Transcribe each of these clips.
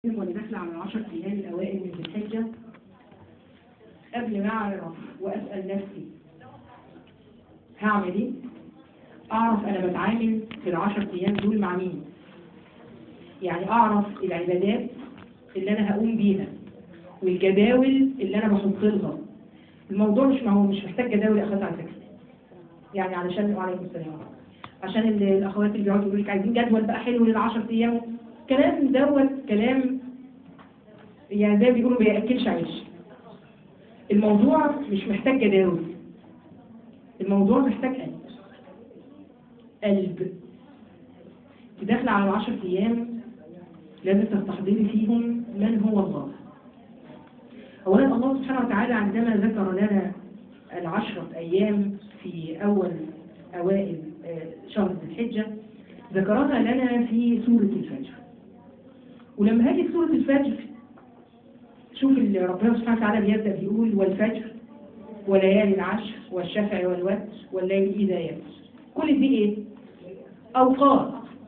وانا داخله على العشر ايام الاوائل من ذي الحجه قبل ما اعرف واسال نفسي هعمل ايه اعرف انا بتعامل في العشر ايام دول مع مين يعني اعرف العبادات اللي انا هقوم بيها والجداول اللي انا بحط لها الموضوع مش ما هو مش محتاج جداول يا اخوات على فكره يعني علشان وعليكم السلام عشان ال- الاخوات اللي بيقعدوا يقولوا لك عايزين جدول بقى حلو للعشر ايام كلام دوت كلام يعني زي ما بيقولوا ما بياكلش عيش الموضوع مش محتاج جداول الموضوع محتاج قلب قلب داخله على العشر ايام لازم تستحضري فيهم من هو الله اولا الله سبحانه وتعالى عندما ذكر لنا العشرة ايام في اول اوائل آه، شهر ذي الحجه ذكرها لنا في سوره الفجر ولما هاجي في سوره الفجر شوف اللي ربنا سبحانه وتعالى بيبدا بيقول والفجر وليالي العشر والشفع والوتر والليل اذا يسر كل دي ايه اوقات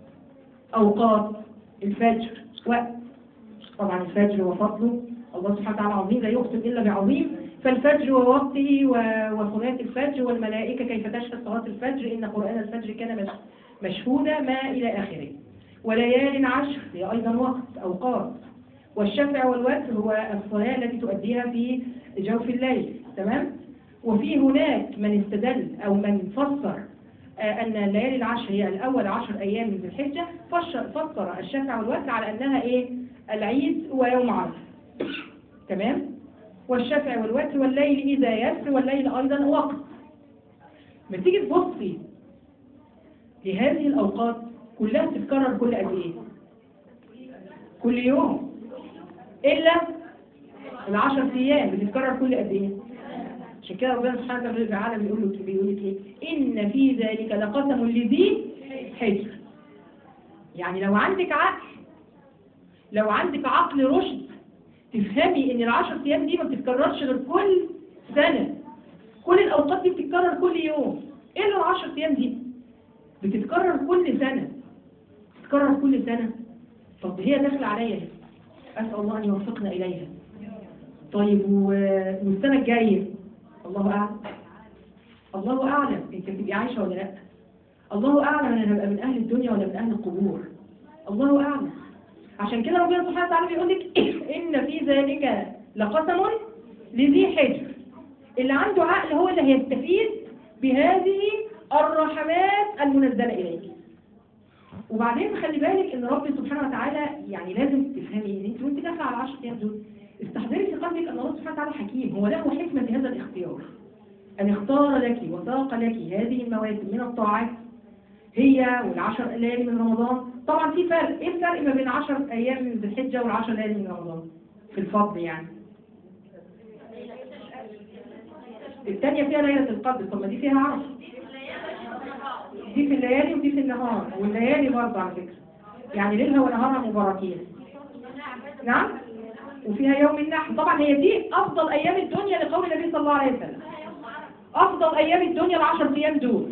اوقات الفجر وقت طبعا الفجر وفضله الله سبحانه وتعالى عظيم لا يختم الا بعظيم فالفجر ووقته و- وصلاة الفجر والملائكة كيف تشهد صلاة الفجر إن قرآن الفجر كان مش- مشهودا ما إلى آخره وليال عشر هي أيضا وقت أوقات والشفع والوتر هو الصلاة التي تؤديها في جوف الليل تمام وفي هناك من استدل أو من فسر آه، أن الليالي العشر هي الأول عشر أيام من ذي الحجة فش- فسر الشفع والوتر على أنها إيه العيد ويوم عرفة تمام والشفع والوتر والليل إذا يسر والليل أيضا وقت ما تيجي تبصي لهذه الأوقات كلها بتتكرر كل قد إيه كل يوم إلا العشر أيام بتتكرر كل قد إيه عشان كده ربنا سبحانه وتعالى بيقول لك بيقول لك ايه ان في ذلك لقسم لذي حجر يعني لو عندك عقل لو عندك عقل رشد تفهمي ان العشر ايام دي ما بتتكررش غير كل سنه كل الاوقات دي بتتكرر كل يوم الا العشر ايام دي بتتكرر كل سنه بتتكرر كل سنه طب هي داخله عليا ليه؟ اسال الله ان يوفقنا اليها طيب و- والسنه الجايه الله اعلم الله اعلم انت بتبقي عايشه ولا لا الله اعلم انا هبقى من اهل الدنيا ولا من اهل القبور الله اعلم عشان كده ربنا سبحانه وتعالى بيقول لك ان في ذلك لقسم لذي حجر اللي عنده عقل هو اللي هيستفيد بهذه الرحمات المنزله اليك وبعدين خلي بالك ان ربي سبحانه وتعالى يعني لازم تفهمي ان انت وانت داخله على 10 ايام دول استحضري في قلبك ان الله سبحانه وتعالى حكيم هو له حكمه في هذا الاختيار ان اختار لك وساق لك هذه المواسم من الطاعات هي والعشر ليالي من رمضان طبعا في فرق ايه الفرق ما بين 10 ايام من ذي الحجه والعشر ليالي من رمضان في الفضل يعني الثانيه فيها ليله القدر طب ما دي فيها عرفه دي في الليالي ودي في النهار والليالي برضه على فكره يعني ليلها ونهارها مباركين نعم وفيها يوم النحر طبعا هي دي افضل ايام الدنيا لقول النبي صلى الله عليه وسلم افضل ايام الدنيا العشر ايام دول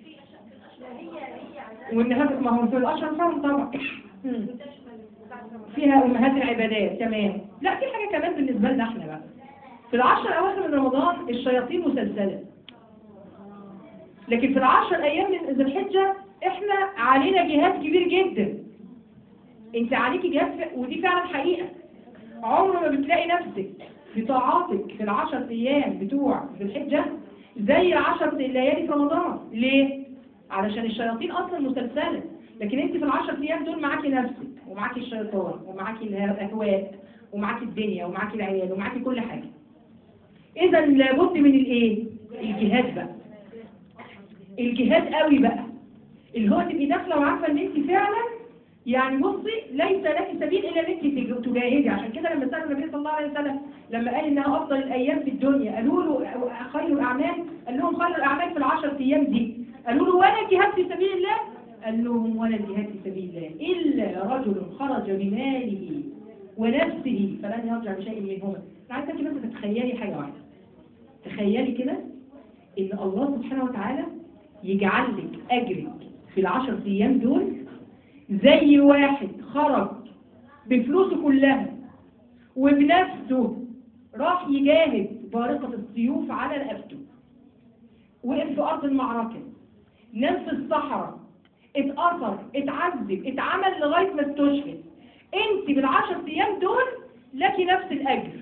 والنهار ما هم في الاشهر حرم طبعا مم. فيها امهات العبادات تمام لا في حاجه كمان بالنسبه لنا احنا بقى في العشر اواخر من رمضان الشياطين مسلسله لكن في العشر ايام من ذي الحجه احنا علينا جهاد كبير جدا انت عليكي جهاد ف- ودي فعلا حقيقه عمر ما بتلاقي نفسك في طاعاتك في العشر ايام بتوع ذي الحجه زي العشر الليالي في رمضان ليه علشان الشياطين اصلا مسلسله لكن انت في العشر ايام دول معاكي نفسك ومعاكي الشيطان ومعاكي الاهواء ومعاكي الدنيا ومعاكي العيال ومعاكي كل حاجه اذا لابد من الايه الجهاد بقى الجهاد قوي بقى اللي هو تبقي داخله وعارفه ان انت فعلا يعني بصي ليس لك سبيل الا ان انت تج- تجاهدي عشان كده لما سال النبي صلى الله عليه وسلم لما قال انها افضل الايام في الدنيا قالوا له خير الاعمال قال لهم خير الاعمال في العشر ايام دي قالوا له ولا الجهاد في سبيل الله قال لهم ولا الجهاد في سبيل الله الا رجل خرج بماله ونفسه فلن يرجع بشيء منهما انا عايزاكي بس تتخيلي حاجه واحده تخيلي كده ان الله سبحانه وتعالى يجعل لك اجرك في العشر ايام دول زي واحد خرج بفلوسه كلها وبنفسه راح يجاهد بارقة السيوف على رقبته وقف في أرض المعركة نام في الصحراء اتأثر اتعذب اتعمل لغاية ما استشهد انت بالعشر ايام دول لك نفس الاجر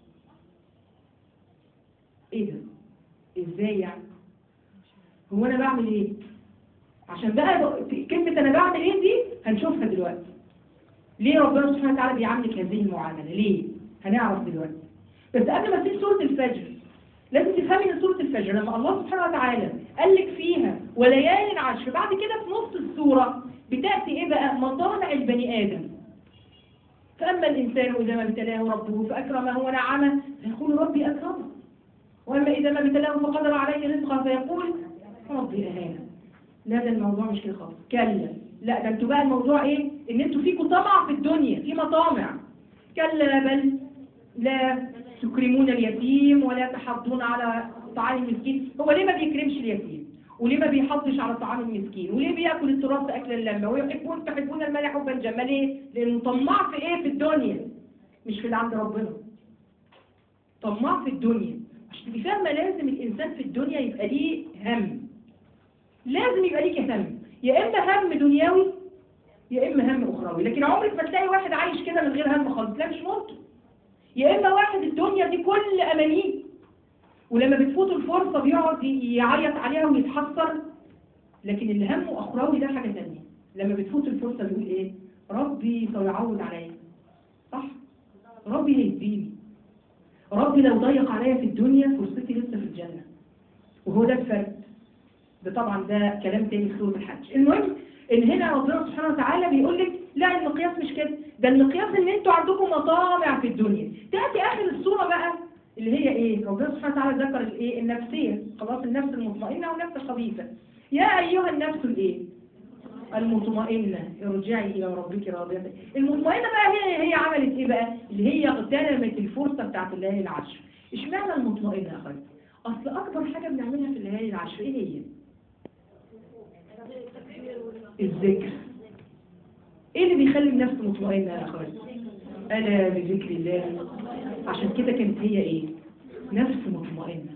ايه ده ازاي يعني هو انا بعمل ايه عشان بقى كلمة انا بعمل ايه دي هنشوفها دلوقتي ليه ربنا سبحانه وتعالى بيعاملك هذه المعاملة ليه هنعرف دلوقتي بس قبل ما تسيب سورة الفجر لازم تفهمي ان سورة الفجر لما الله سبحانه وتعالى قال لك فيها وليالي عشر بعد كده في نص السورة بتأتي ايه بقى مطالع البني آدم فأما الإنسان إذا ما ابتلاه ربه فأكرمه ونعمه فيقول ربي أكرمه وأما إذا ما ابتلاه فقدر عليه رزقه فيقول ربي أهانه لا ده الموضوع مش كده خالص كلا لا ده انتوا بقى الموضوع ايه ان انتوا فيكم طمع في الدنيا في مطامع كلا بل لا تكرمون اليتيم ولا تحضون على طعام المسكين هو ليه ما بيكرمش اليتيم وليه ما بيحضش على طعام المسكين وليه بياكل التراث اكل اللمه ويحبون تحبون المال حبا جما ليه لانه طماع في ايه في الدنيا مش في اللي عند ربنا طماع في الدنيا عشان تبقي فاهمه لازم الانسان في الدنيا يبقى ليه هم لازم يبقى ليك هم يا اما هم دنيوي يا اما هم اخروي لكن عمرك ما تلاقي واحد عايش كده من غير هم خالص لا مش ممكن يا اما واحد الدنيا دي كل امانيه ولما بتفوته الفرصه بيقعد يعيط عليها ويتحسر لكن اللي همه اخروي ده حاجه ثانيه لما بتفوت الفرصه بيقول ايه ربي سيعوض عليا صح ربي هيديني ربي لو ضيق عليا في الدنيا فرصتي لسه في الجنه وهو ده الفرق ده طبعا ده كلام تاني في سوره الحج المهم ان هنا ربنا سبحانه وتعالى بيقول لك لا المقياس مش كده ده المقياس ان انتوا عندكم مطامع في الدنيا تاتي اخر السوره بقى اللي هي ايه ربنا سبحانه وتعالى ذكر الايه النفسيه خلاص النفس المطمئنه والنفس الخبيثه يا ايها النفس الايه المطمئنه ارجعي الى ربك راضيه المطمئنه بقى هي هي عملت ايه بقى اللي هي اغتنمت الفرصه بتاعت الليالي العشر اشمعنى المطمئنه يا اخواتي اصل اكبر حاجه بنعملها في الليالي العشر ايه هي الذكر ايه اللي بيخلي النفس مطمئنه يا اخواتي الا بذكر الله عشان كده كانت هي ايه نفس مطمئنه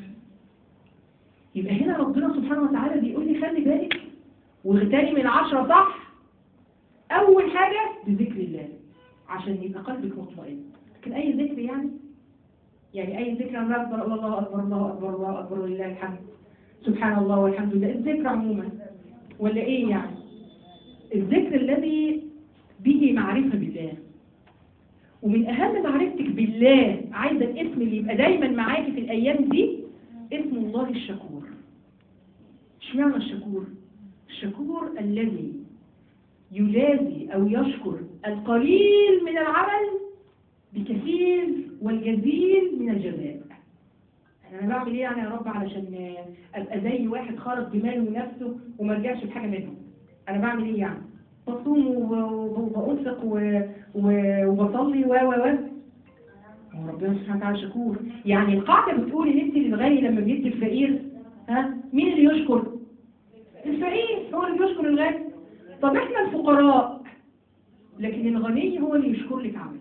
يبقى هنا ربنا سبحانه وتعالى بيقول لي خلي بالك واغتني من عشرة صح اول حاجه بذكر الله عشان يبقى قلبك مطمئن لكن اي ذكر يعني يعني اي ذكر الله اكبر الله اكبر الله اكبر الله اكبر ولله الحمد سبحان الله والحمد لله الذكر عموما ولا ايه يعني الذكر الذي به معرفة بالله ومن أهم معرفتك بالله عايزة الاسم اللي يبقى دايما معاكي في الأيام دي اسم الله الشكور اشمعنى الشكور الشكور الذي يجازي أو يشكر القليل من العمل بكثير والجزيل من الجزاء انا بعمل ايه يعني يا رب علشان ابقى زي واحد خرج بماله ونفسه وما رجعش بحاجه منهم انا بعمل ايه يعني بصوم وبنفق وبصلي و و و هو ربنا سبحانه وتعالى شكور يعني القاعده بتقول ان انت الغني لما بيدي الفقير ها مين اللي يشكر الفقير هو اللي بيشكر الغني طب احنا الفقراء لكن الغني هو اللي يشكر لك عملك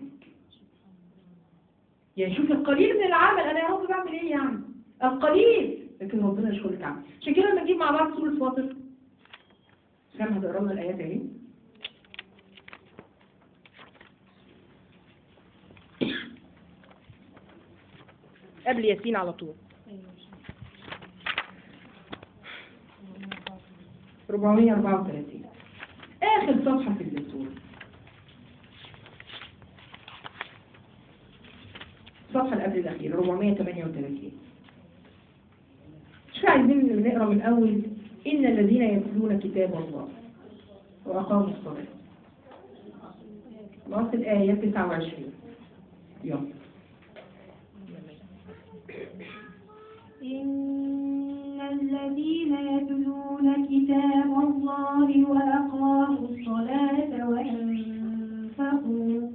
يعني شوف القليل من العمل انا يا رب بعمل ايه يعني القليل لكن ربنا يشكر لك عمل عشان كده لما نجيب مع بعض سوره فاطر سامع هتقرا لنا الايات اهي قبل ياسين على طول 434 آخر صفحة في السورة الصفحة اللي قبل الأخيرة 438 مش عايزين نقرا من أول إن الذين يتلون كتاب الله وأقاموا الصلاة خلاص الآية 29 يلا إن الذين يتلون كتاب الله وأقاموا الصلاة وأنفقوا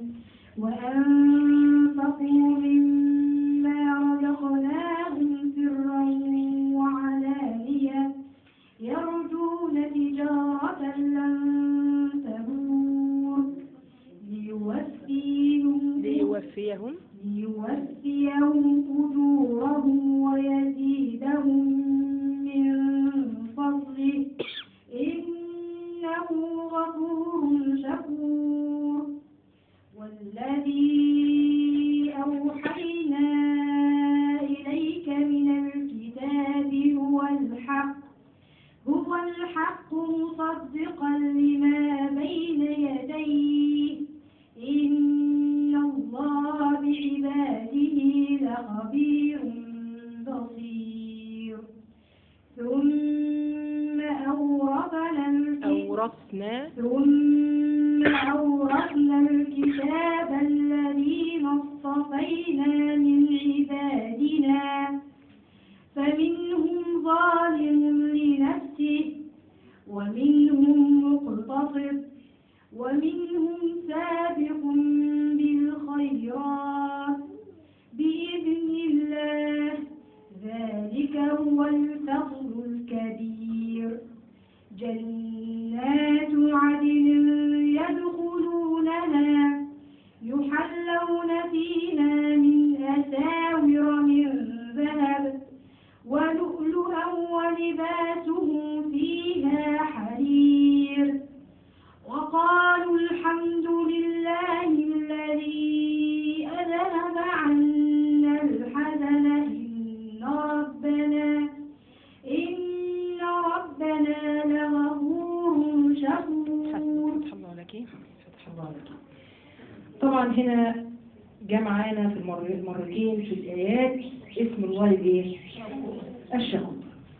وأنفقوا مما رزقناهم سرا وعلانية يرجون تجارة لن تبور ليوفيهم ليوفيهم ليوفيهم أجورهم ويزيدهم من فضله إنه غفور شكور والذي أوحينا إليك من الكتاب هو الحق هو الحق مصدقا لما بين يديه إن الله بعباده لخبير بصير ثم أورثنا الكتاب أورثنا ثم أورثنا الكتاب الذين اصطفينا من عبادنا فمنهم ظالم لنفسه ومنهم مقتصد ومنهم سابق بالخيرات بإذن الله ذلك هو الفضل الكبير جنات عدن يدخلونها يحلون فيها من أساور من ذهب ولؤلؤا ولباسهم فيها حرير وقالوا الحمد لله الذي أذهب عنا الحزن إن ربنا إن ربنا لغفور شكور فتح الله لك فتح الله لك طبعا هنا جاء معانا في المر- المرتين في الآيات اسم الله الايه؟ الشكور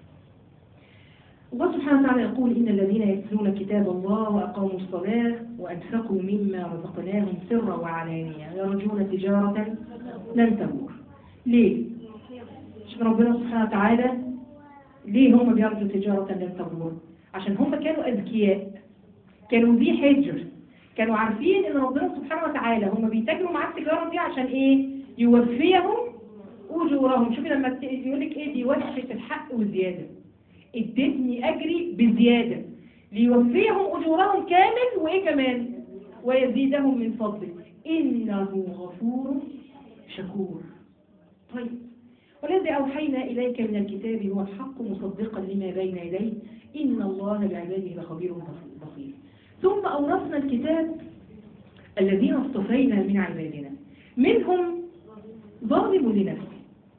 الله سبحانه وتعالى يقول إن الذين يتلون كتاب الله وأقاموا الصلاة وأنفقوا مما رزقناهم سرا وعلانية يرجون تجارة لن تبور ليه؟ عشان ربنا سبحانه وتعالى ليه هم بيرجوا تجارة لن تبور؟ عشان هم كانوا أذكياء كانوا ذي حجر كانوا عارفين ان ربنا سبحانه وتعالى هم بيتاجروا معاه التجاره دي عشان ايه يوفيهم اجورهم شوفي لما يقول لك ايه دي وفت الحق وزياده ادتني اجري بزياده ليوفيهم اجورهم كامل وايه كمان ويزيدهم من فضله انه غفور شكور طيب والذي اوحينا اليك من الكتاب هو الحق مصدقا لما بين يديه ان الله بعباده لخبير بصير ثم أورثنا الكتاب الذين اصطفينا من عبادنا منهم ظالم لنفسه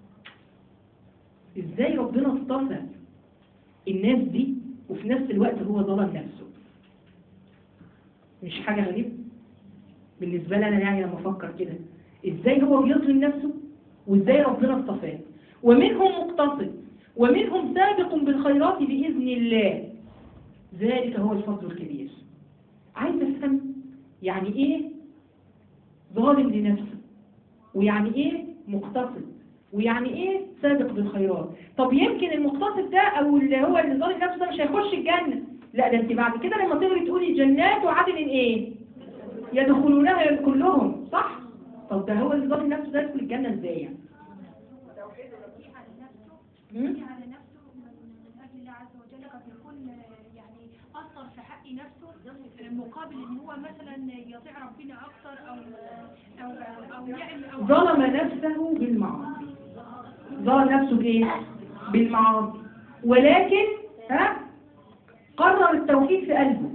ازاي ربنا اصطفى الناس دي وفي نفس الوقت هو ظلم نفسه مش حاجة غريبة بالنسبة لي أنا يعني لما أفكر كده ازاي هو بيظلم نفسه وازاي ربنا اصطفاه ومنهم مقتصد ومنهم سابق بالخيرات بإذن الله ذلك هو الفضل الكبير عايز افهم يعني ايه ظالم لنفسه ويعني ايه مقتصد ويعني ايه سابق بالخيرات طب يمكن المقتصد ده او اللي هو اللي ظالم نفسه ده مش هيخش الجنه لا ده انت بعد كده لما تقدري تقولي جنات وعدن ايه يدخلونها كلهم صح طب ده هو اللي ظالم نفسه ده يدخل الجنه ازاي يعني هم؟ على نفسه من أجل الله عز وجل قد يكون يعني أثر في حق نفسه مقابل إن هو مثلا يطيع ربنا أكثر أو أو أو يعمل أو ظلم نفسه بالمعاصي ظلم نفسه بايه بالمعاصي ولكن ها قرر التوحيد في قلبه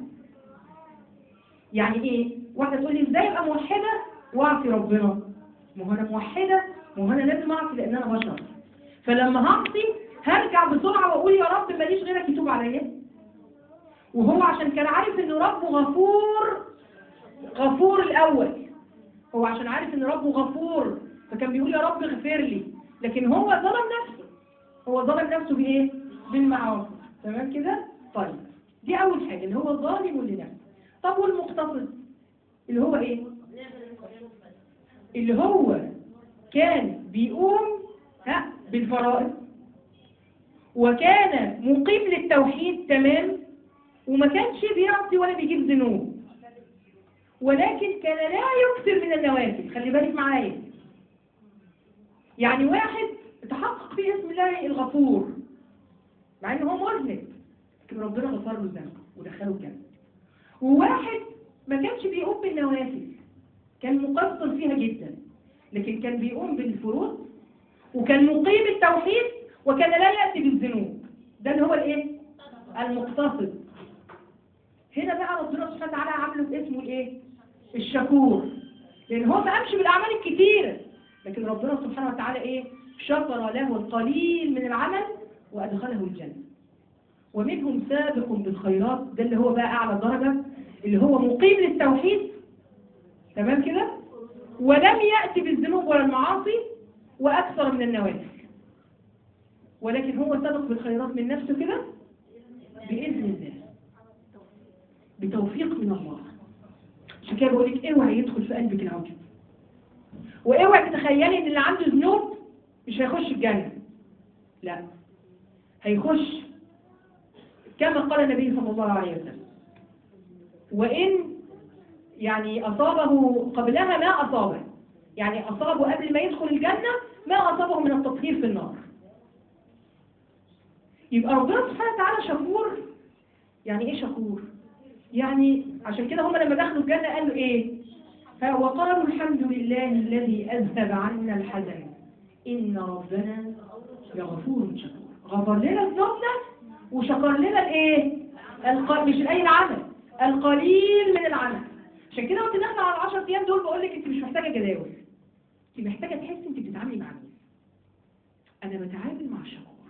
يعني ايه واحده تقول لي ازاي ابقى موحده واعصي ربنا ما هو انا موحده ما هو انا لازم اعصي لان انا بشر فلما هعصي هرجع بسرعه واقول يا رب ماليش غيرك يتوب عليا وهو عشان كان عارف ان ربه غفور غفور الاول هو عشان عارف ان ربه غفور فكان بيقول يا رب اغفر لي لكن هو ظلم نفسه هو ظلم نفسه بايه بالمعاصي تمام كده طيب دي اول حاجه اللي هو ظالم لنفسه طب والمقتصد اللي هو ايه اللي هو كان بيقوم ها بالفرائض وكان مقيم للتوحيد تمام وما كانش بيعصي ولا بيجيب ذنوب ولكن كان لا يكثر من النوافل خلي بالك معايا يعني واحد تحقق فيه اسم الله الغفور مع ان هو مذنب لكن ربنا غفر له ذنبه ودخله الجنه وواحد ما كانش بيقوم بالنوافل كان مقصر فيها جدا لكن كان بيقوم بالفروض وكان مقيم التوحيد وكان لا يأتي بالذنوب ده اللي هو الايه المقتصد هنا بقى ربنا سبحانه وتعالى عامله باسمه الايه الشكور لان هو ما قامش بالاعمال الكتيره لكن ربنا سبحانه وتعالى ايه شكر له القليل من العمل وادخله الجنه ومنهم سابق بالخيرات ده اللي هو بقى اعلى درجه اللي هو مقيم للتوحيد تمام كده ولم يأتي بالذنوب ولا المعاصي وأكثر من النوافل ولكن هو سبق بالخيرات من نفسه كده بإذن الله بتوفيق من الله عشان كده بقول لك اوعي يدخل في قلبك العجب واوعي تتخيلي ان اللي عنده ذنوب مش هيخش الجنة لا هيخش كما قال النبي صلى الله عليه وسلم وإن يعني أصابه قبلها ما أصابه يعني أصابه قبل ما يدخل الجنة ما أصابه من التطهير في النار يبقى ربنا سبحانه وتعالى شكور يعني إيه شكور؟ يعني عشان كده هم لما دخلوا الجنة قالوا إيه؟ ها، وقالوا الحمد لله الذي أذهب عنا الحزن إن ربنا لغفور شكور غفر لنا ذنوبنا وشكر لنا الإيه؟ الق... مش الأي العمل القليل من العمل عشان كده وانت داخله على ال 10 ايام دول بقول لك انت مش محتاجه جداول انت محتاجه تحسي انت بتتعاملي مع مين انا بتعامل مع الشكور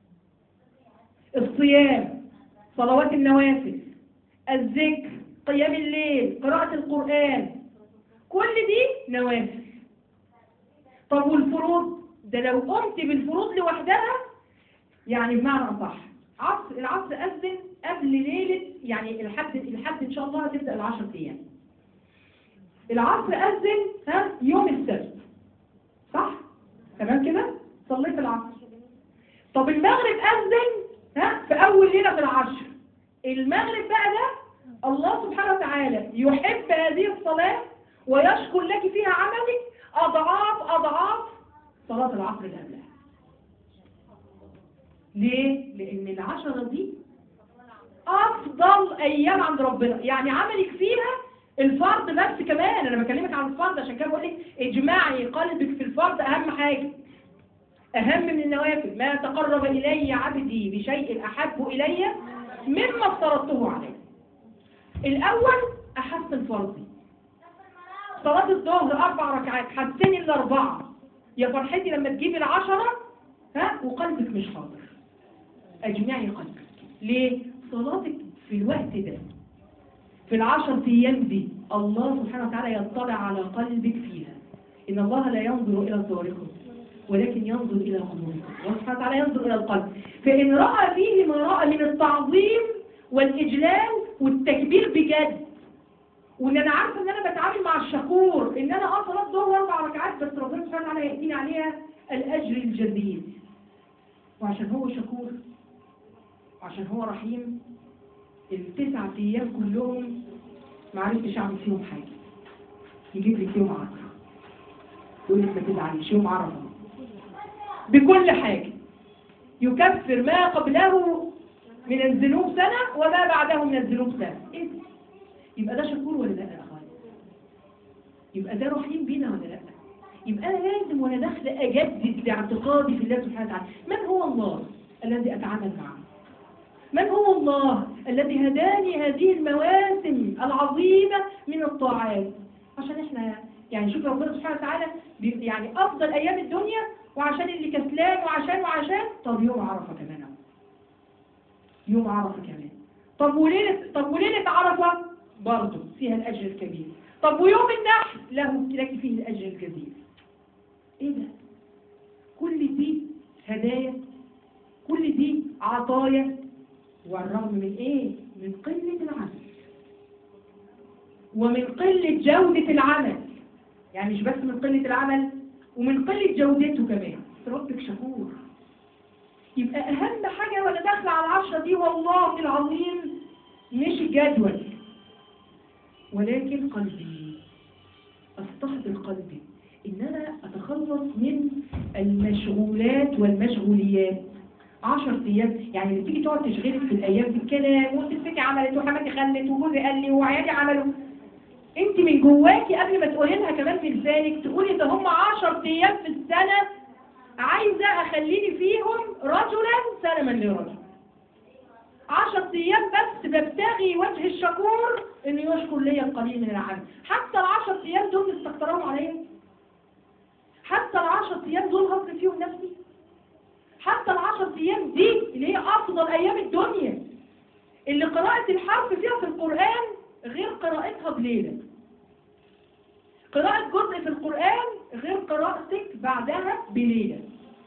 الصيام صلوات النوافل الذكر قيام الليل قراءة القرآن كل دي نوافل طب والفروض ده لو قمت بالفروض لوحدها يعني بمعنى أصح عصر العصر أذن قبل ليلة يعني الحد الحد إن شاء الله هتبدأ العشر أيام العصر أذن ها يوم السبت صح؟ تمام كده؟ صليت العصر طب المغرب أذن ها في أول ليلة في العشر المغرب بقى ده الله سبحانه وتعالى يحب هذه الصلاة ويشكر لك فيها عملك أضعاف أضعاف صلاة العصر اللي قبلها ليه؟ لأن العشرة دي أفضل أيام عند ربنا يعني عملك فيها الفرض بس كمان أنا بكلمك عن الفرض عشان كده بقول لك اجمعي قلبك في الفرض أهم حاجة أهم من النوافل ما تقرب إلي عبدي بشيء أحب إلي مما افترضته عليه الأول أحسن فرضي صلاة الظهر أربع ركعات حسني الأربعة يا فرحتي لما تجيبي العشرة ها وقلبك مش حاضر أجمعي قلبك ليه؟ صلاتك في الوقت ده في العشر أيام دي الله سبحانه وتعالى يطلع على قلبك فيها إن الله لا ينظر إلى صوركم ولكن ينظر إلى قلوبكم الله سبحانه وتعالى ينظر إلى القلب فإن رأى فيه ما رأى من التعظيم والإجلال والتكبير بجد وإن أنا عارفة إن أنا بتعامل مع الشكور إن أنا أه صلاة ظهر أربع ركعات بس ربنا سبحانه وتعالى يأتيني عليها الأجر الجزيل وعشان هو شكور وعشان هو رحيم التسع أيام كلهم ما عرفتش أعمل فيهم حاجة يجيب لك يوم عرفة يقول لك ما تزعليش يوم عرفة بكل حاجة يكفر ما قبله من الذنوب سنة وما بعده من الذنوب سنة إيه ده؟ يبقى ده شكور ولا لا يا أخوان يبقى ده رحيم بينا ولا لا يبقى أنا لازم وأنا داخلة أجدد لاعتقادي في الله سبحانه وتعالى من هو الله الذي أتعامل معه من هو الله الذي هداني هذه المواسم العظيمة من الطاعات عشان احنا يعني شوف ربنا سبحانه وتعالى بي- يعني أفضل أيام الدنيا وعشان اللي كسلان وعشان وعشان طب يوم عرفة كمان أهو. يوم عرفة كمان طب وليلة طب وليلة عرفة برضه فيها الأجر الكبير طب ويوم النحر له لك فيه الأجر الكبير إيه ده؟ كل دي هدايا كل دي عطايا والرغم من إيه؟ من قلة العمل ومن قلة جودة العمل يعني مش بس من قلة العمل ومن قلة جودته كمان بس ربك شكور يبقى أهم حاجة وأنا داخلة على العشرة دي والله العظيم مش الجدول ولكن قلبي أستحضر قلبي إن أنا أتخلص من المشغولات والمشغوليات عشر أيام يعني اللي تيجي تقعد تشغلك في الأيام دي الكلام وتفتكي عملت وحماتي خلت وجوزي قال لي وعيالي عملوا انت من جواكي قبل ما تقولي لها كمان في لسانك تقولي ده هم 10 ايام في السنه عايزه اخليني فيهم رجلا سلما لرجل 10 ايام بس ببتغي وجه الشكور انه يشكر لي القليل من العمل حتى ال 10 ايام دول تستكترهم عليا حتى ال 10 ايام دول هصرف فيهم نفسي حتى ال 10 ايام دي اللي هي افضل ايام الدنيا اللي قراءة الحرف فيها في القرآن غير قراءتها بليلة قراءة جزء في القرآن غير قراءتك بعدها بليلة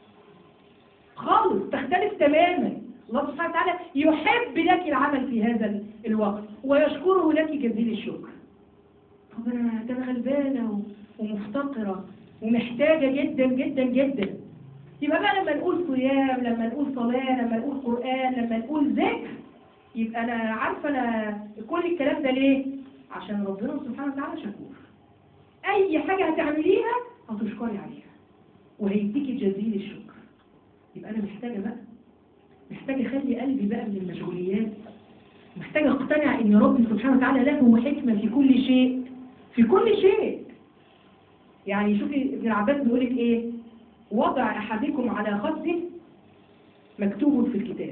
خالص تختلف تماما الله سبحانه وتعالى يحب لك العمل في هذا الوقت ويشكره لك جزيل الشكر طب انا ده انا غلبانه ومفتقره ومحتاجه جدا جدا جدا يبقى بقى لما نقول صيام لما نقول صلاه لما نقول قران لما نقول ذكر يبقى انا عارفه انا كل الكلام ده ليه عشان ربنا سبحانه وتعالى شكور اي حاجه هتعمليها هتشكري عليها وهيديكي جزيل الشكر يبقى انا محتاجه بقى محتاجه اخلي قلبي بقى من المشغوليات محتاجه اقتنع ان ربي سبحانه وتعالى له حكمه في كل شيء في كل شيء يعني شوفي ابن العباس بيقول لك ايه وضع احدكم على خده مكتوب في الكتاب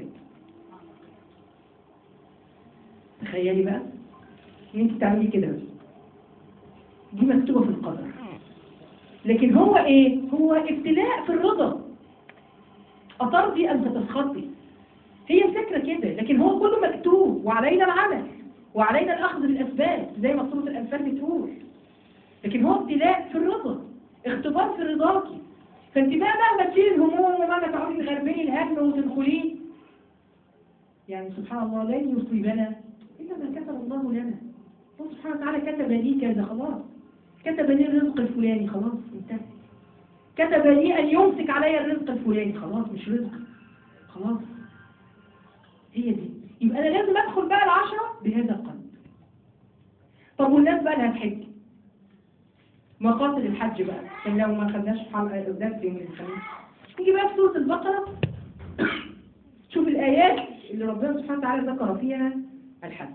تخيلي بقى ان انت تعملي كده بس دي مكتوبه في القدر لكن هو ايه هو ابتلاء في الرضا أترضي أن تتسخطي هي الفكرة كده لكن هو كله مكتوب وعلينا العمل وعلينا الأخذ بالأسباب زي ما سورة الأنفال بتقول لكن هو ابتلاء في الرضا اختبار في رضاكي فانت بقى مهما تشيلي الهموم ومهما تقعدي تغربلي الهم وتدخليه يعني سبحان الله لن يصيبنا إلا ما كتب الله لنا الله سبحانه وتعالى كتب لي كذا خلاص كتب لي الرزق الفلاني خلاص انتهى كتب لي أن يمسك علي الرزق الفلاني خلاص مش رزق خلاص هي دي يبقى أنا لازم أدخل بقى العشرة بهذا القلب طب والناس بقى اللي هتحج مقاصد الحج بقى عشان لو ما خدناش حلقة قدام في يوم الخميس نيجي بقى في سورة البقرة شوف الآيات اللي ربنا سبحانه وتعالى ذكر فيها الحج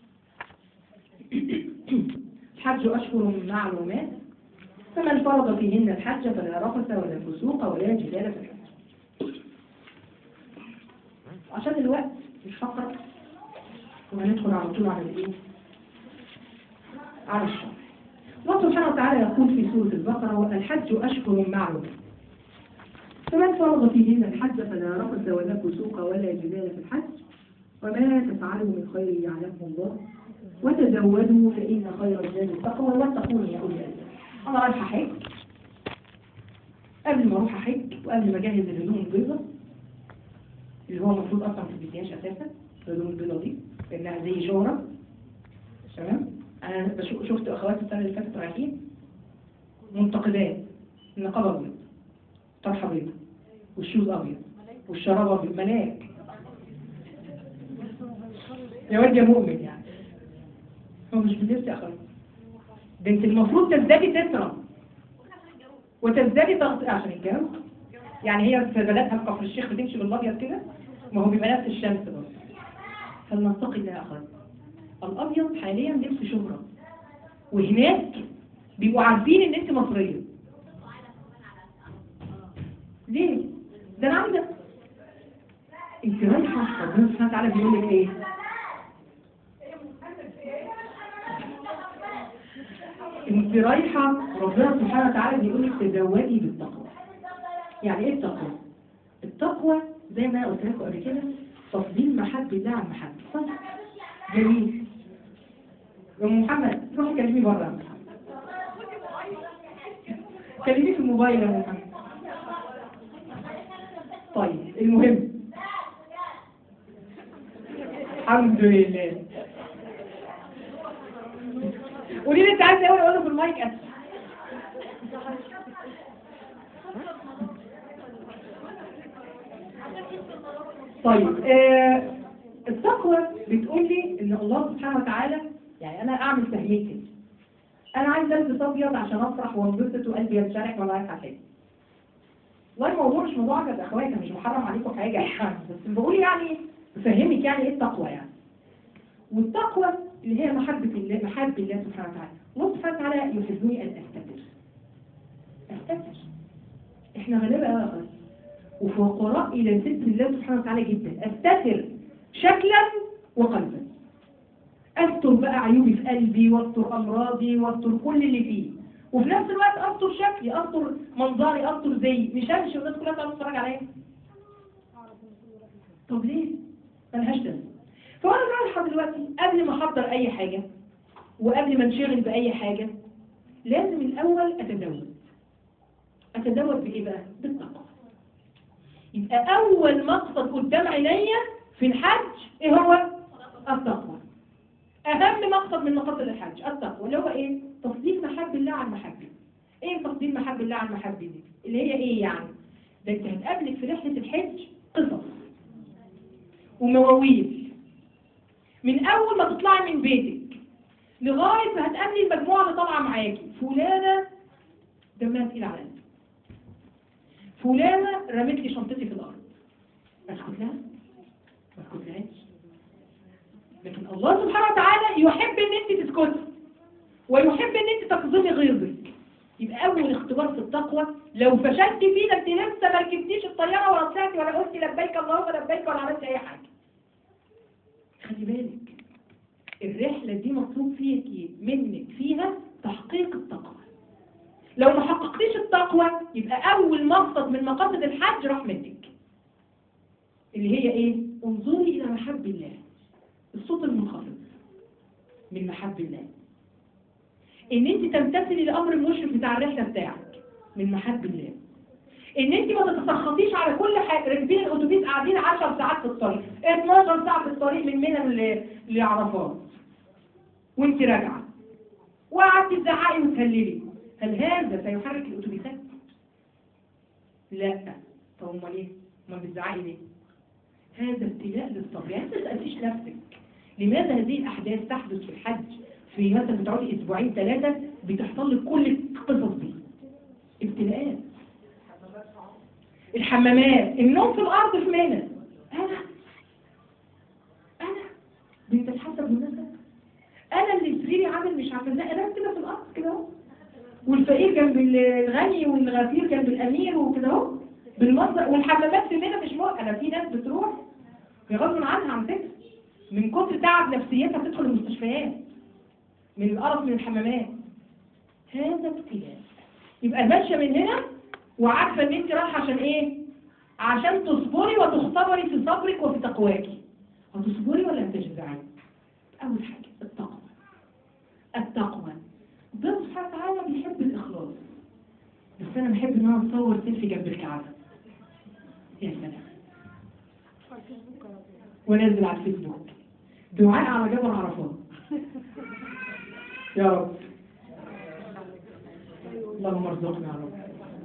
الحج أشهر معلومات فمن فرض فيهن الحج فلا رفث ولا فسوق ولا جدال في الحج عشان الوقت مش فقط وهندخل على طول على الايه على الشرع الله سبحانه وتعالى يقول في سورة البقرة الحج أشهر معلومات فمن فرض فيهن الحج فلا رفث ولا فسوق ولا جدال في الحج وما تفعلوا من خير يعلمه الله وتزودوا فإن خير الزاد التقوى واتقون يا أولي الألباب أنا رايحة حج قبل ما أروح أحج وقبل ما أجهز الهدوم البيضاء اللي هو المفروض أصلا في البيتياش أساسا الهدوم البيضاء دي لأنها زي شهرة تمام أنا بشوف شفت أخواتي السنة اللي فاتت رايحين منتقدات النقاب أبيض طرحة بيضاء والشوز أبيض والشراب أبيض ملاك يا واد يا مؤمن يعني هو مش بتلبس يا أخواتي ده انت المفروض تزدادي تسرى وتزدادي تغطية عشان الجو يعني هي في بلدها في كفر الشيخ بتمشي بالابيض كده ما هو بيبقى نفس الشمس برضه فلنتقي الله يا اخوان الابيض حاليا لبس شهرة وهناك بيبقوا عارفين ان انت مصرية ليه؟ ده انا عايزة انت رايحة ربنا سبحانه وتعالى بيقول لك ايه؟ انت رايحة ربنا سبحانه وتعالى بيقول لك تزودي بالتقوى يعني ايه التقوى التقوى زي ما قلت لكم قبل كده تفضيل محب الله عن محب صح جميل يا أم محمد روحي كلمي بره يا أم محمد كلمي في الموبايل يا أم محمد طيب المهم الحمد لله قولي لي انت عايزه ايه اقول له في المايك اسف طيب آه التقوى بتقول لي ان الله سبحانه وتعالى يعني انا اعمل تهيئه انا عايز البس ابيض عشان افرح وانبسط وقلبي ينشرح وانا رايحه حاجه والله الموضوع مش موضوع عجب يا اخواتي مش محرم عليكم حاجه يعني بس بقول يعني بفهمك يعني ايه التقوى يعني والتقوى اللي هي محبة الله محب الله سبحانه وتعالى الله سبحانه وتعالى يحبني ان استتر استتر احنا غلابه قوي يا أخوات. وفقراء الى ستر الله سبحانه وتعالى جدا استتر شكلا وقلبا استر بقى عيوبي في قلبي واستر امراضي واستر كل اللي فيه وفي نفس الوقت استر شكلي استر منظري استر زي مش همشي والناس كلها تقعد تتفرج عليا طب ليه؟ ملهاش لازمه فانا رايحه دلوقتي قبل ما احضر اي حاجه وقبل ما انشغل باي حاجه لازم الاول اتزود اتزود بايه بقى؟ بالتقوى يبقى اول مقصد قدام عينيا في الحج ايه هو؟ التقوى اهم مقصد من مقاصد الحج التقوى اللي هو ايه؟ تصديق محب الله عن محبه ايه تصديق محب الله عن محبه دي؟ اللي هي ايه يعني؟ ده انت هتقابلك في رحله الحج قصص ومواويل من اول ما تطلعي من بيتك لغايه ما هتقابلي المجموعه اللي طالعه معاكي فلانه دمها تقيل على قلبي فلانه رمت لي شنطتي في الارض اسكت لها ما اسكتلهاش لكن الله سبحانه وتعالى يحب ان انت تسكتي ويحب ان انت تقضي غيظك يبقى اول اختبار في التقوى لو فشلت فيه ده انت لسه ما ركبتيش الطياره ولا طلعتي ولا قلتي لبيك اللهم لبيك ولا عملتي اي حاجه خلي بالك الرحله دي مطلوب فيك منك فيها تحقيق التقوى لو ما حققتيش التقوى يبقى اول مقصد من مقاصد الحج راح منك اللي هي ايه انظري الى محب الله الصوت المنخفض من محب الله ان انت تمتثلي لامر المشرف بتاع الرحله بتاعك من محب الله ان انت ما تتسخطيش على كل حاجه راكبين الاتوبيس قاعدين 10 ساعات في الطريق 12 ساعه في الطريق من منى ل- لعرفات وانت راجعه وقعدتي تزعقي وتهللي هل هذا سيحرك الاتوبيسات لا طب امال ايه امال بتزعقي ليه هذا ابتلاء للصبر يعني انت ما تساليش نفسك لماذا هذه الاحداث تحدث في الحج في مثلا بتقعدي اسبوعين ثلاثه بتحصل لك كل القصص دي ابتلاءات الحمامات النوم في الارض في منى انا انا بنت الحسن والنسب انا اللي سريري عامل مش عارفه ازاي انا كده في الارض كده اهو والفقير جنب الغني والغفير جنب الامير وكده اهو بالمنظر والحمامات في منى مش مو انا في ناس بتروح في غصب عنها على فكره من كتر تعب نفسيتها بتدخل المستشفيات من القرف من الحمامات هذا ابتلاء يبقى ماشيه من هنا وعارفه ان انت رايحه عشان ايه عشان تصبري وتختبري في صبرك وفي تقواكي هتصبري ولا هتجزعي اول حاجه التقوى التقوى ربنا سبحانه وتعالى بيحب الاخلاص بس انا بحب ان انا اتصور سيلفي جنب الكعبه يا سلام ونزل على الفيسبوك دعاء على جبل عرفات يا رب اللهم ارزقنا يا رب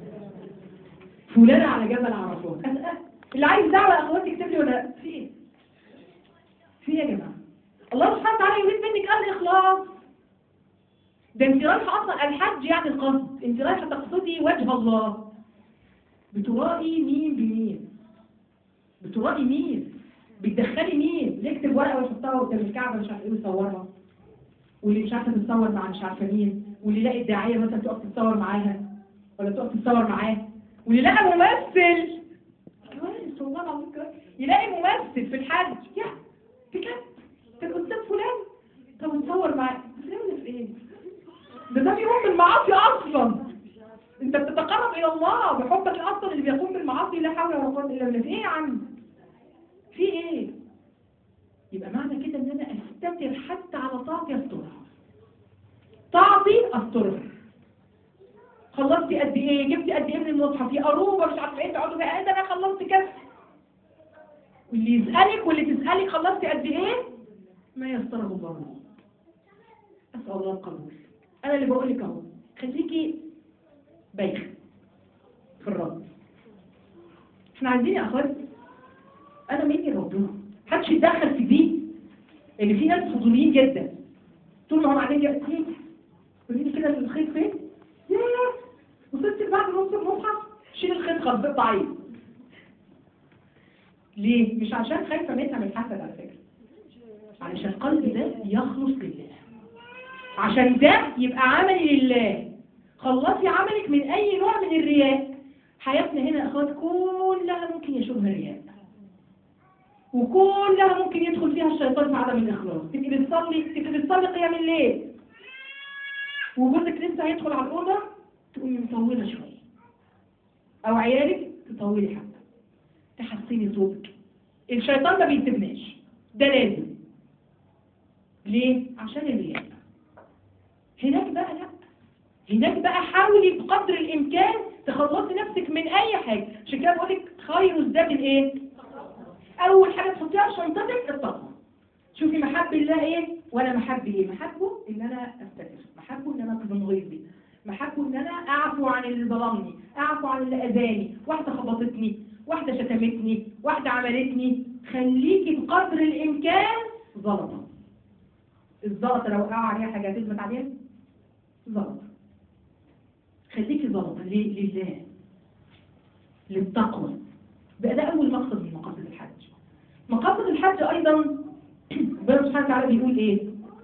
فلانة على جبل عرفات أسأل. اللي عايز دعوة يا اخواتي يكتب لي ولا لا؟ في ايه؟ في ايه يا جماعة؟ الله سبحانه وتعالى يريد منك الاخلاص ده انت رايحة اصلا الحج يعني القصد انت رايحة تقصدي وجه الله بترائي مين بمين بترائي مين بتدخلي مين يكتب ورقة ويحطها قدام الكعبة مش عارف ايه ويصورها واللي مش عارفة تتصور مع مش عارفة مين واللي يلاقي الداعية مثلا تقف تتصور معاها ولا تقف تتصور معاه واللي لقى ممثل كويس والله العظيم كويس يلاقي ممثل في الحج يا بجد كان قدام فلان طب نتصور معاه فلان في ايه؟ ده ده بيقوم بالمعاصي اصلا انت بتتقرب الى الله بحبك اصلا اللي بيقوم بالمعاصي لا حول ولا قوه الا بالله في ايه يا عم؟ في ايه؟ يبقى معنى كده ان انا استتر حتى على طاعتي استرها طاعتي استرها خلصتي قد ايه جبتي قد ايه من المصحف يا قروبه مش عارفه ايه تقعدوا بقى ايه ده انا خلصت كذا واللي يسالك واللي تسالك خلصتي قد ايه ما يستره الله له. اسال الله القبول انا اللي بقول لك اهو خليكي بايخ في الرد احنا عايزين يا اخوات انا مني ربنا محدش يتدخل في دي اللي في ناس فضوليين جدا طول ما هم قاعدين يقولوا ايه قولي لي كده الخيط فين ياه وصلت بعد نص المصحف شيل الخيط خلاص ضعيف ليه مش عشان خايفه منها من الحسد على فكره علشان القلب ده يخلص لله عشان ده يبقى عملي لله خلصي عملك من اي نوع من الرياء حياتنا هنا يا اخوات كلها ممكن يشوبها رياء وكلها ممكن يدخل فيها الشيطان في عدم الاخلاص تبقي بتصلي تبقي بتصلي قيام الليل وجوزك لسه هيدخل على الاوضه تقومي مطوله شويه او عيالك تطولي حبه تحسني صوتك الشيطان ما بيسيبناش ده لازم ليه عشان الرياء هناك بقى لا هناك بقى حاولي بقدر الامكان تخلصي نفسك من اي حاجه عشان كده بقول لك خير الزاد الايه اول حاجه تحطيها في شنطتك التقوى شوفي محب الله ايه وانا محب ايه محبه ان انا افتكر محبه ان انا اكظم غيظي محبه ان انا اعفو عن اللي ظلمني اعفو عن اللي اذاني واحده خبطتني واحده شتمتني واحده عملتني خليكي بقدر الامكان ظلمه الزلطه لو وقع عليها حاجه هتثبت عليها زلطه خليكي ظلمه ليه لله للتقوى بقى ده اول مقصد من مقاصد الحج مقاصد الحج ايضا ربنا سبحانه وتعالى بيقول ايه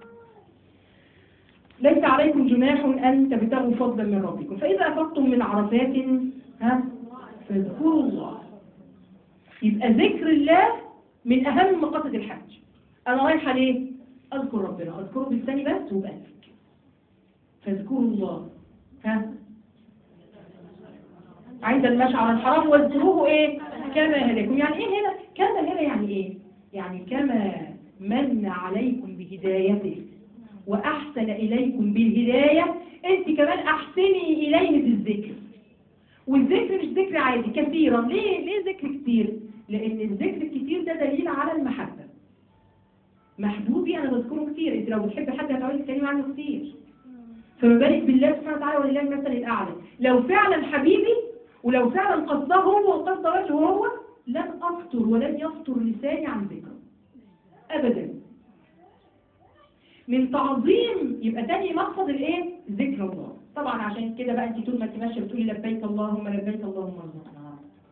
ليس عليكم جناح ان تبتغوا فضلا من ربكم فاذا افضتم من عرفات ها فاذكروا الله يبقى ذكر الله من اهم مقاصد الحج انا رايحه ليه اذكر ربنا اذكره بلساني بس وبقلبك فاذكروا الله ها عند المشعر الحرام واذكروه ايه كما هداكم يعني ايه هنا كما هنا يعني ايه يعني كما من عليكم بهدايته واحسن اليكم بالهدايه انت كمان احسني اليه بالذكر والذكر مش ذكر عادي كثيرا ليه ليه ذكر كتير لان الذكر الكتير ده دليل على المحبه محبوبي انا بذكره كتير انت لو بتحب حد هتقعدي تتكلمي عنه كتير فما بالك بالله سبحانه وتعالى ولله المثل الاعلى لو فعلا حبيبي ولو فعلا قصده هو وقصد وجهه هو لن افطر ولن يفطر لساني عن ذكره ابدا من تعظيم يبقى تاني مقصد الايه ذكر الله طبعا عشان كده بقى انت طول ما انت ماشيه بتقولي لبيك اللهم لبيك اللهم ارزقنا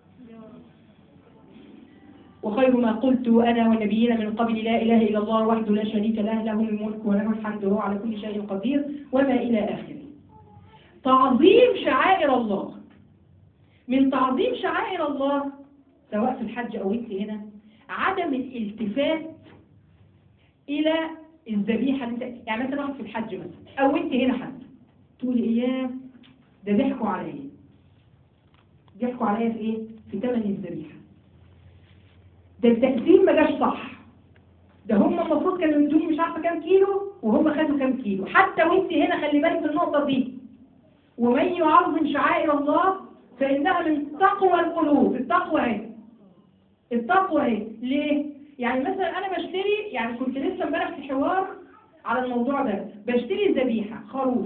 وخير ما قلت أنا والنبيين من قبل لا إله إلا الله وحده لا شريك له له الملك وله الحمد وهو على كل شيء قدير وما إلى آخره تعظيم شعائر الله من تعظيم شعائر الله سواء في الحج أو أنت هنا عدم الالتفات إلى الذبيحة اللي انت- يعني مثلا واحد في الحج مثلا أو أنت هنا حد تقولي إياه ده ضحكوا عليا ضحكوا عليا في إيه؟ في ثمن الذبيحة ده التقسيم ما جاش صح ده هم المفروض كانوا يدوني مش عارفه كام كيلو وهم خدوا كام كيلو حتى وانت هنا خلي بالك من النقطه دي ومن يعظم شعائر الله فانها من تقوى القلوب التقوى اهي التقوى اهي ليه يعني مثلا انا بشتري يعني كنت لسه امبارح في حوار على الموضوع ده بشتري ذبيحه خروف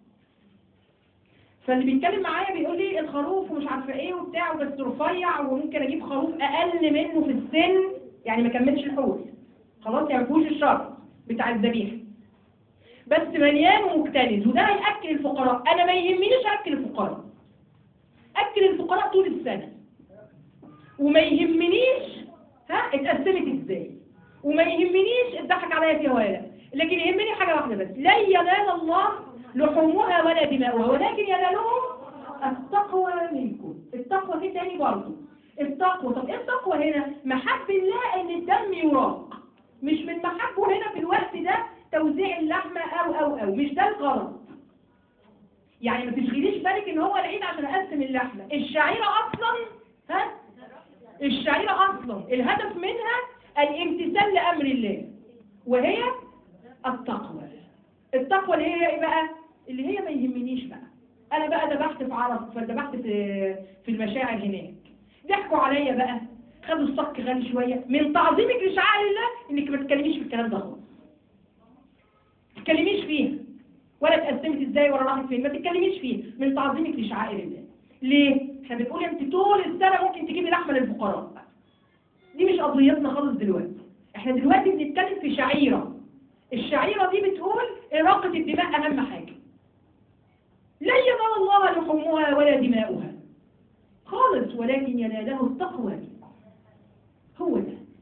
فاللي بيتكلم معايا بيقول لي الخروف ومش عارفه ايه وبتاع بس رفيع وممكن اجيب خروف اقل منه في السن يعني ما كملش الحول خلاص يعني ما فيهوش الشرط بتاع الذبيحه بس مليان ومكتنز وده هياكل الفقراء انا ما يهمنيش اكل الفقراء اكل الفقراء طول السنه وما يهمنيش ها اتقسمت ازاي وما يهمنيش اتضحك عليا فيها ولا لا لكن يهمني حاجه واحده بس لن ينال الله لحومها ولا دماؤها ولكن ينالهم التقوى منكم التقوى في تاني برضه التقوى طب ايه التقوى هنا محب الله ان الدم يراق مش من محبه هنا في الوقت ده توزيع اللحمة او او او مش ده الغرض يعني ما تشغليش بالك ان هو العيد عشان اقسم اللحمة الشعيرة اصلا ها الشعيرة اصلا الهدف منها الامتثال لامر الله وهي التقوى التقوى اللي هي ايه بقى اللي هي ما يهمنيش بقى انا بقى ذبحت في عرف فذبحت في في المشاعر هناك ضحكوا عليا بقى خدوا الصك غالي شويه من تعظيمك لشعائر الله انك ما تتكلميش في الكلام ده خالص ما تتكلميش فيها ولا اتقسمت ازاي ولا راحت فين ما تتكلميش فيه من تعظيمك لشعائر الله ليه احنا بنقول انت طول السنه ممكن تجيبي لحمه للفقراء دي مش قضيتنا خالص دلوقتي احنا دلوقتي بنتكلم في شعيره الشعيره دي بتقول اراقه الدماء اهم حاجه لا ينال الله لحومها ولا دماؤها خالص ولكن يناله التقوى منكم هو ده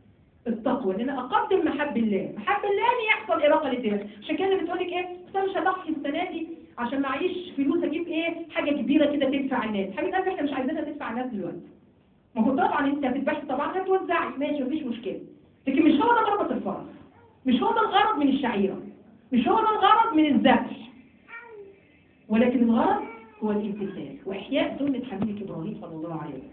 التقوى ان انا اقدم محب الله محب الله ان يحصل اراقه للدماء عشان كده بتقول لك ايه بس انا مش هضحي السنه دي عشان معيش فلوس اجيب ايه حاجه كبيره كده تدفع الناس حبيبه قلبي احنا مش عايزينها تدفع الناس دلوقتي ما هو طبعا انت هتذبحي طبعا هتوزعي ماشي مفيش مشكله لكن مش هو ده غرض الفرس مش هو ده الغرض من الشعيره مش هو ده الغرض من الذبح ولكن الغرض هو الامتثال واحياء سنه حبيبك ابراهيم صلى الله عليه وسلم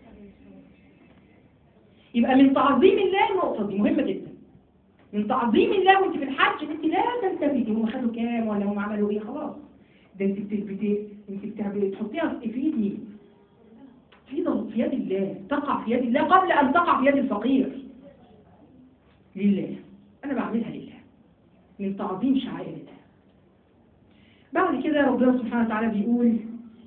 يبقى من تعظيم الله النقطه دي مهمه جدا من تعظيم الله وانت في الحج انت لا تلتفتي هم خدوا كام ولا هم عملوا ايه خلاص ده انت بتثبتي انت بتعملي تحطيها في ايدي في ضغط في يد الله تقع في يد الله قبل ان تقع في يد الفقير لله انا بعملها لله من تعظيم شعائر الله بعد كده ربنا سبحانه وتعالى بيقول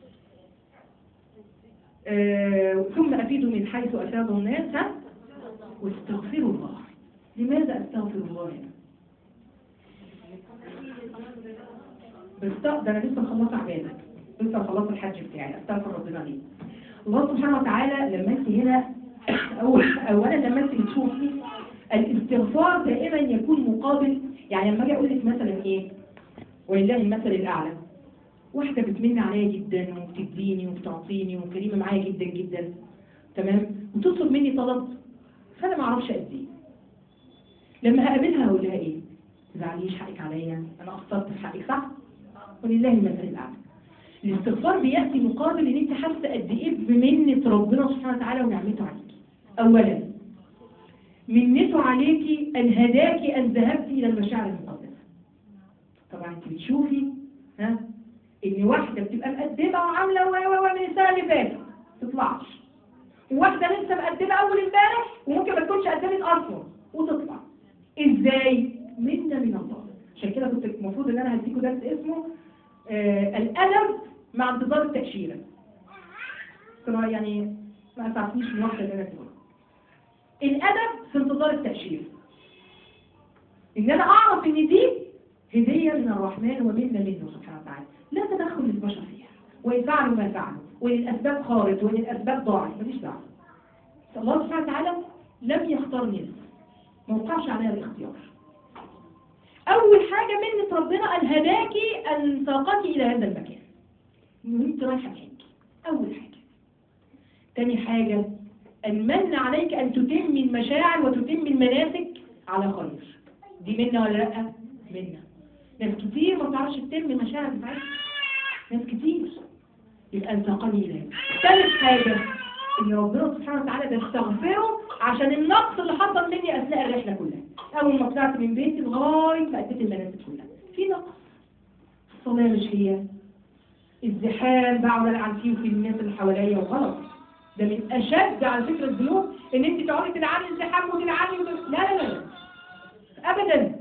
آه ثم افيدوا من حيث افاض الناس ها؟ واستغفروا الله لماذا استغفر الله هنا؟ بس ده انا لسه مخلصه عباده لسه مخلصه الحج بتاعي استغفر ربنا ليه الله سبحانه وتعالى لما انت هنا أول اولا لما انت بتشوفي الاستغفار دائما يكون مقابل يعني لما اجي اقول لك مثلا ايه ولله المثل الاعلى واحده بتمن عليا جدا وبتديني وبتعطيني وكريمه معايا جدا جدا تمام وتطلب مني طلب فانا ما اعرفش قد ايه لما هقابلها هقول لها ايه تزعليش حقك عليا انا قصرت في حقك صح ولله المثل الاعلى الاستغفار بياتي مقابل ان انت حاسه قد ايه بمنه ربنا سبحانه وتعالى ونعمته عليكي اولا منته عليكي ان هداكي ان ذهبتي الى المشاعر المقدسه طبعا انت بتشوفي ها ان واحده بتبقى مقدمه وعامله و و و من السنه اللي فاتت تطلعش وواحده لسه مقدمه اول امبارح وممكن ما تكونش قدمت اصلا وتطلع ازاي منا من الله عشان كده كنت المفروض ان انا هديكوا درس اسمه آه الادب مع انتظار التاشيره طبعا يعني ما تعرفنيش من واحده اللي انا بقولها الادب في انتظار التاشيره ان انا اعرف ان دي هديه من الرحمن ومنا منه سبحانه وتعالى لا تدخل للبشر فيها وان فعلوا ما فعلوا وان الاسباب خارج وان الاسباب ضاعت مفيش دعوه الله سبحانه وتعالى لم يختارني لسه ما وقعش عليها الاختيار أول حاجة منة ربنا أن هداكي أن ساقك إلى هذا المكان إن أنت رايحة الحج أول حاجة تاني حاجة أن من عليك أن تتم المشاعر وتتم المناسك على خير دي منا ولا لأ؟ منا ناس كتير ما بتعرفش تتم المشاعر بتاعتها ناس كتير يبقى أن ساقني إلى هذا ثالث حاجة إن ربنا سبحانه وتعالى بيستغفره عشان النقص اللي حصل مني أثناء الرحلة كلها أول ما طلعت من بيتي لغاية ما أديت المناسك كلها في نقص الصلاة مش هي الزحام بقعد ألعن فيه وفي الناس اللي حواليا وغلط ده من أشد على فكرة الذنوب إن أنت تقعدي تلعني الزحام وتلعني وتل... لا لا لا أبدا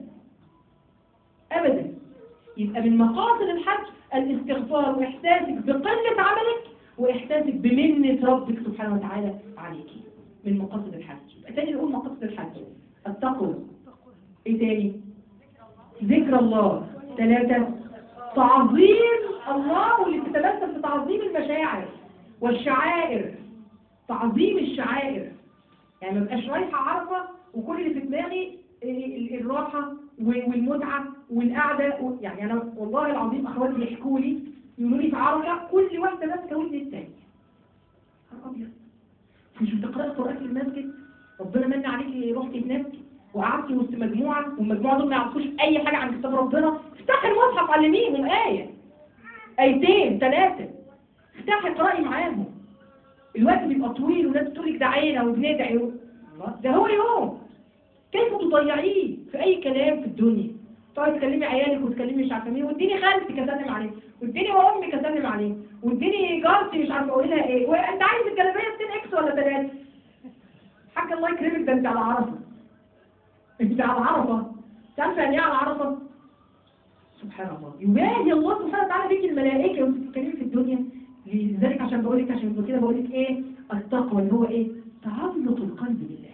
أبدا يبقى من مقاصد الحج الاستغفار وإحساسك بقلة عملك وإحساسك بمنة ربك سبحانه وتعالى عليكي من مقاصد الحج يبقى تاني نقول مقاصد الحج التقوى ايه تاني ذكر الله ثلاثة تعظيم الله واللي بتتمثل في تعظيم المشاعر والشعائر تعظيم الشعائر يعني ما بقاش رايحة عرفة وكل اللي في دماغي الراحة والمتعة والقعدة يعني أنا والله العظيم أخواتي بيحكوا لي يقولوا لي في عرفة كل واحدة ماسكة ودن التانية أبيض مش بتقرأي قرآن في المسجد ربنا من عليكي رحتي هناك وقعدتي وسط مجموعة والمجموعة دول ما يعرفوش أي حاجة عن كتاب ربنا افتحي المصحف علميهم آية آيتين ثلاثة افتحي اقرأي معاهم الوقت بيبقى طويل وناس بتقول لك دعينا وبندعي و... ده هو يوم كيف تضيعيه في أي كلام في الدنيا تقعدي تكلمي عيالك وتكلمي مش عارفه مين واديني خالتك اسلم عليه واديني امك اسلم عليه واديني جارتي مش عارفه اقول لها ايه وانت عايز الجلابيه 2 اكس ولا 3 حاج الله يكرمك ده انت على عرفه انت على عرفه انت عارفه يعني ايه على عرفه سبحان الله يباهي الله سبحانه وتعالى بيك الملائكه وانت بتتكلمي في الدنيا لذلك عشان بقول لك عشان كده بقول لك ايه التقوى اللي هو ايه تعلق القلب بالله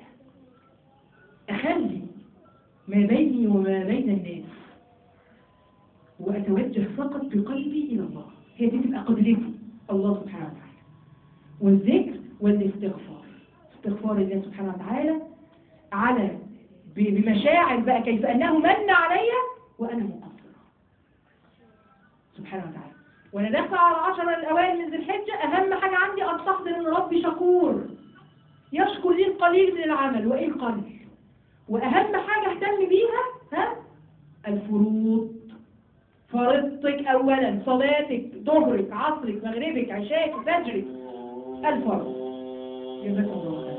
اخلي ما بيني وما بين الناس وأتوجه فقط بقلبي إلى الله هي دي تبقى قدرتي الله سبحانه وتعالى والذكر والاستغفار استغفار الله سبحانه وتعالى على ب- بمشاعر بقى كيف أنه من علي وأنا مقصرة سبحانه وتعالى وأنا داخلة على العشرة الأوائل من ذي الحجة أهم حاجة عندي أستحضر إن ربي شكور يشكر لي القليل من العمل وإيه القليل وأهم حاجة اهتم بيها ها الفروض فرضتك أولا صلاتك ظهرك عصرك مغربك عشاك فجرك الفرض جزاك الله خير